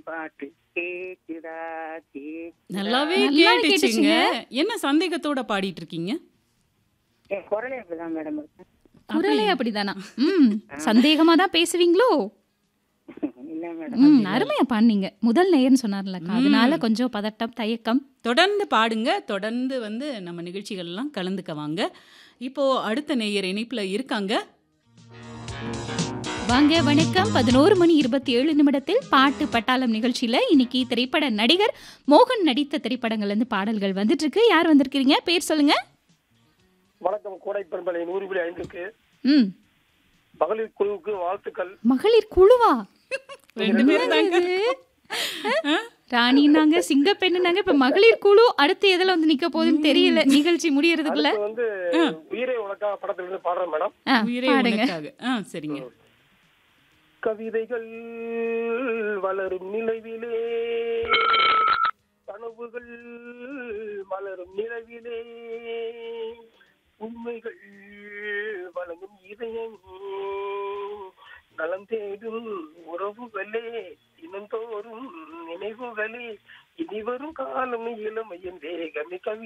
பாட்டு கேக்குதா கேக்குதா நல்லாவே நல்லாவே கேட்டுச்சுங்க கேட்டுச்சுங்க. என்ன சந்தேகத்தோட பாடிட்டு இருக்கீங்க என் குரலே அப்படிதான் மேடம் இருக்கு குரலே அப்படிதானா ம் சந்தேகமா தான் பேசுவீங்களோ இல்ல மேடம் ம் அருமையா பாடுனீங்க முதல் நேயர்னு சொன்னார்லக்கா அதனால கொஞ்சம் பதட்டம் தயக்கம் தொடர்ந்து பாடுங்க தொடர்ந்து வந்து நம்ம நிகழ்ச்சிகள்லாம் கலந்துக்க வாங்க இப்போ அடுத்த நேயர் இணைப்புல இருக்காங்க வாங்க வணக்கம் பதினோரு மணி இருபத்தி ஏழு நிமிடத்தில் பாட்டு பட்டாளம் நிகழ்ச்சியில இன்னைக்கு திரைப்பட நடிகர் மோகன் நடித்த திரைப்படங்கள்ல இருந்து பாடல்கள் வந்துட்டு இருக்கு யார் வந்திருக்கிறீங்க பேர் சொல்லுங்க வணக்கம் கோடை பெரும்பலை நூறு புள்ளி ஐந்துக்கு ம் மகளிர் குழுவுக்கு வாழ்த்துக்கள் மகளிர் குழுவா ரெண்டு பேரும் தாங்க ராணினாங்க சிங்கப்பெண்ணுனாங்க இப்ப மகளிர் குழு அடுத்து எதுல வந்து நிக்க போகுதுன்னு தெரியல நிகழ்ச்சி முடியறதுக்குள்ள அடுத்து வந்து உயிரே உனக்கா படத்துல இருந்து பாடுறேன் மேடம் ஆ, உயிரே பாடுங்க உனக்காக ஆ சரிங்க கவிதைகள் வளரும் நிலவிலே கனவுகள் மலரும் நிலவிலே உண்மைகள் வழங்கும் இதயம் நலம் தேடும் உறவுகளே தினந்தோறும் நினைவுகளே இனி வரும் காலம் இளமையின் வேகமே கவி